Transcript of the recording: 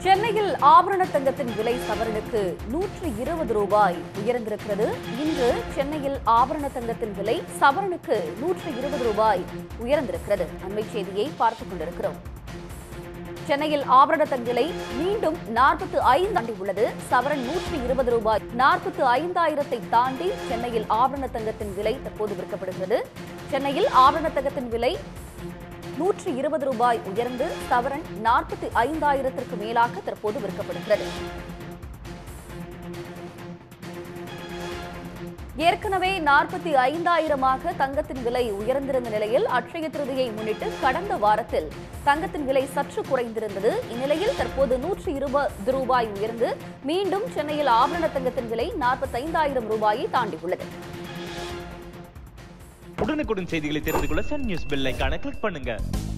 சென்னையில் ஆபரண தங்கத்தின் விலை சவரனுக்கு நூற்றி இருபது ரூபாய் உயர்ந்திருக்கிறது இன்று சென்னையில் ஆபரண தங்கத்தின் விலை சவரனுக்கு நூற்றி இருபது ரூபாய் உயர்ந்திருக்கிறது அண்மை செய்தியை பார்த்துக் கொண்டிருக்கிறோம் சென்னையில் ஆபரண தங்க விலை மீண்டும் நாற்பத்தி ஐந்து தாண்டி உள்ளது சவரன் நூற்றி இருபது ரூபாய் நாற்பத்தி ஐந்தாயிரத்தை தாண்டி சென்னையில் ஆபரண தங்கத்தின் விலை தற்போது விற்கப்படுகிறது சென்னையில் ஆபரண தங்கத்தின் விலை நூற்றி இருபது ரூபாய் உயர்ந்து சவரன் நாற்பத்தி ஐந்தாயிரத்திற்கு மேலாக தற்போது விற்கப்படுகிறது ஏற்கனவே நாற்பத்தி ஐந்தாயிரமாக தங்கத்தின் விலை உயர்ந்திருந்த நிலையில் அட்சய திருதியை முன்னிட்டு கடந்த வாரத்தில் தங்கத்தின் விலை சற்று குறைந்திருந்தது இந்நிலையில் தற்போது நூற்றி இருபது ரூபாய் உயர்ந்து மீண்டும் சென்னையில் ஆபரண தங்கத்தின் விலை நாற்பத்தைந்தாயிரம் ரூபாயை தாண்டியுள்ளது உடனுக்குடன் செய்திகளை தெரிந்து கொள்ள சன் நியூஸ் பெல் ஐகானை கிளிக் பண்ணுங்க